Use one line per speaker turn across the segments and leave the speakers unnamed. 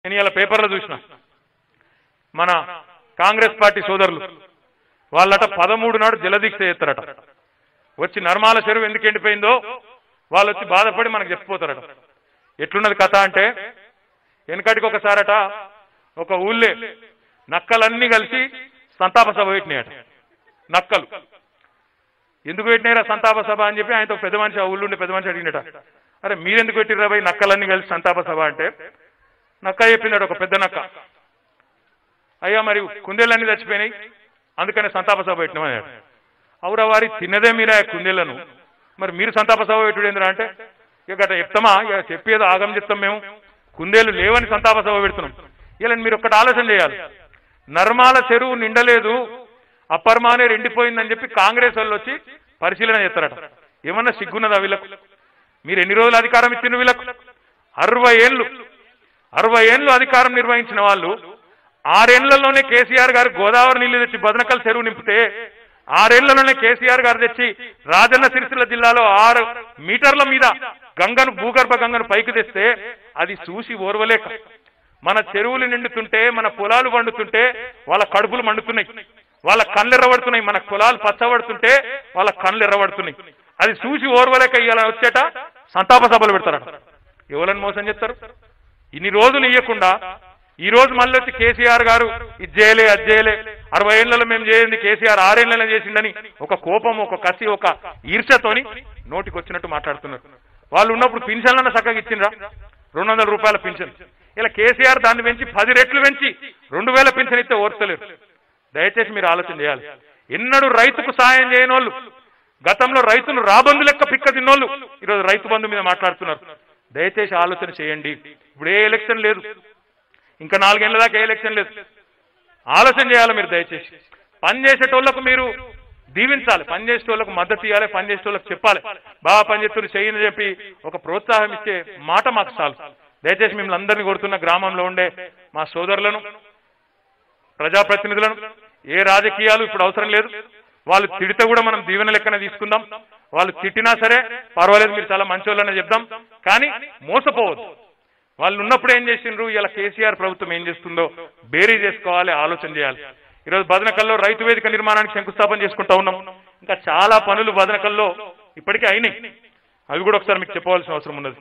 నేను ఇలా పేపర్లో చూసిన మన కాంగ్రెస్ పార్టీ సోదరులు వాళ్ళట పదమూడు నాడు జలదీక్ష చేస్తారట వచ్చి నర్మాల చెరువు ఎందుకు ఎండిపోయిందో వాళ్ళు వచ్చి బాధపడి మనకు చెప్పిపోతారట ఎట్లున్నది కథ అంటే వెనకటికి ఒకసారట ఒక ఊళ్ళే నక్కలన్నీ కలిసి సంతాప సభ పెట్టినాయట నక్కలు ఎందుకు పెట్టినారా సంతాప సభ అని చెప్పి ఆయనతో పెద్ద మనిషి ఆ ఊళ్ళో ఉండే పెద్ద మనిషి అడిగినట అరే మీరెందుకు పెట్టిర్రా పోయి నక్కలన్నీ కలిసి సంతాప సభ అంటే నక్క చెప్పిందట ఒక పెద్ద నక్క అయ్యా మరి కుందేళ్ళన్నీ చచ్చిపోయినాయి అందుకనే సంతాప సభ పెట్టినామని అవురా వారి తిన్నదే మీరా కుందేళ్లను మరి మీరు సంతాప సభ పెట్టుడు ఏందిరా అంటే ఇక గట్ట చెప్తామా ఇక చెప్పేదో ఆగం చెప్తాం మేము కుందేలు లేవని సంతాప సభ పెడుతున్నాం ఇలా మీరు ఒక్కటి ఆలోచన చేయాలి నర్మాల చెరువు నిండలేదు అప్పర్మానే రెండిపోయిందని చెప్పి కాంగ్రెస్ వాళ్ళు వచ్చి పరిశీలన చేస్తారట ఏమన్నా సిగ్గున్నదా వీళ్ళకు మీరు ఎన్ని రోజులు అధికారం ఇచ్చిన వీళ్ళకు అరవై ఏళ్ళు అరవై ఏళ్ళు అధికారం నిర్వహించిన వాళ్ళు ఆరేళ్లలోనే కేసీఆర్ గారు గోదావరి నీళ్లు తెచ్చి బదనకల్ చెరువు నింపితే ఆరేళ్లలోనే కేసీఆర్ గారు తెచ్చి రాజన్న సిరిసిల్ల జిల్లాలో ఆరు మీటర్ల మీద గంగను భూగర్భ గంగను పైకి తెస్తే అది చూసి ఓర్వలేక మన చెరువులు నిండుతుంటే మన పొలాలు వండుతుంటే వాళ్ళ కడుపులు మండుతున్నాయి వాళ్ళ కళ్ళు ఎర్రబడుతున్నాయి మన పొలాలు పచ్చబడుతుంటే వాళ్ళ కళ్ళు ఎర్రబడుతున్నాయి అది చూసి ఓర్వలేక ఇలా వచ్చేట సంతాప సభలు పెడతారట ఎవరని మోసం చేస్తారు ఇన్ని రోజులు ఇవ్వకుండా ఈ రోజు మళ్ళీ వచ్చి కేసీఆర్ గారు ఇది చేయలే అది చేయలే అరవై ఏళ్లలో మేము చేయండి కేసీఆర్ ఆరేళ్లలో చేసిండని ఒక కోపం ఒక కసి ఒక ఈర్ష్యతోని నోటికి వచ్చినట్టు మాట్లాడుతున్నారు వాళ్ళు ఉన్నప్పుడు పింఛన్లన్న చక్కగా ఇచ్చిండ్రా రెండు వందల రూపాయల పింఛన్ ఇలా కేసీఆర్ దాన్ని పెంచి పది రెట్లు పెంచి రెండు వేల పింఛన్ ఇస్తే ఓర్చలేరు దయచేసి మీరు ఆలోచన చేయాలి ఎన్నడూ రైతుకు సాయం చేయని వాళ్ళు గతంలో రైతును రాబందు లెక్క పిక్క తిన్నోళ్ళు ఈరోజు రైతు బంధు మీద మాట్లాడుతున్నారు దయచేసి ఆలోచన చేయండి ఇప్పుడు ఏ ఎలక్షన్ లేదు ఇంకా నాలుగేళ్ల దాకా ఏ ఎలక్షన్ లేదు ఆలోచన చేయాలి మీరు దయచేసి పని చేసేటోళ్లకు మీరు దీవించాలి పని చేసేటోళ్లకు మద్దతు ఇవ్వాలి పని చేసేటోళ్లకు చెప్పాలి బాగా పని చేస్తున్నారు చేయని చెప్పి ఒక ప్రోత్సాహం ఇచ్చే మాట మాకు చాలు దయచేసి మిమ్మల్ని అందరినీ కొడుతున్న గ్రామంలో ఉండే మా సోదరులను ప్రజాప్రతినిధులను ఏ రాజకీయాలు ఇప్పుడు అవసరం లేదు వాళ్ళు తిడితే కూడా మనం దీవెన లెక్కన తీసుకుందాం వాళ్ళు తిట్టినా సరే పర్వాలేదు మీరు చాలా మంచోళ్ళనే చెప్దాం కానీ మోసపోవద్దు వాళ్ళు ఉన్నప్పుడు ఏం చేసిండ్రు ఇలా కేసీఆర్ ప్రభుత్వం ఏం చేస్తుందో బేరీ చేసుకోవాలి ఆలోచన చేయాలి ఈరోజు బదనకల్లో రైతు వేదిక నిర్మాణానికి శంకుస్థాపన చేసుకుంటా ఉన్నాం ఇంకా చాలా పనులు బదనకల్లో ఇప్పటికే అయినాయి అవి కూడా ఒకసారి మీకు చెప్పవలసిన అవసరం ఉన్నది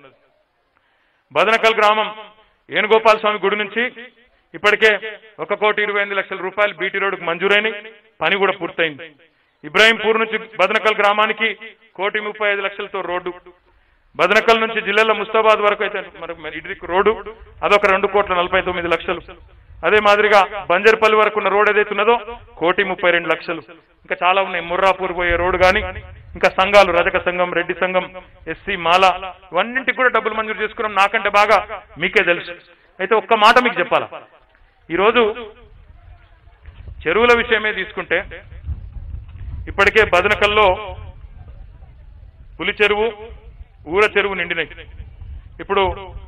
బదనకల్ గ్రామం ఏనుగోపాల స్వామి గుడి నుంచి ఇప్పటికే ఒక కోటి ఇరవై ఎనిమిది లక్షల రూపాయలు బీటీ రోడ్డుకు మంజూరైన పని కూడా పూర్తయింది ఇబ్రాహీంపూర్ నుంచి బదనకల్ గ్రామానికి కోటి ముప్పై ఐదు లక్షలతో రోడ్డు బదనకల్ నుంచి జిల్లాలో ముస్తాబాద్ వరకు అయితే మరి మరి ఇటుదిక్కు రోడ్డు అదొక రెండు కోట్ల నలభై తొమ్మిది లక్షలు అదే మాదిరిగా బంజర్పల్లి వరకు ఉన్న రోడ్ ఏదైతే ఉన్నదో కోటి ముప్పై రెండు లక్షలు ఇంకా చాలా ఉన్నాయి ముర్రాపూర్ పోయే రోడ్డు కానీ ఇంకా సంఘాలు రజక సంఘం రెడ్డి సంఘం ఎస్సీ మాల ఇవన్నింటికి కూడా డబ్బులు మంజూరు చేసుకున్నాం నాకంటే బాగా మీకే తెలుసు అయితే ఒక్క మాట మీకు చెప్పాలా ఈరోజు చెరువుల విషయమే తీసుకుంటే ఇప్పటికే బదనకల్లో పులి చెరువు ఊర చెరువు నిండినాయి ఇప్పుడు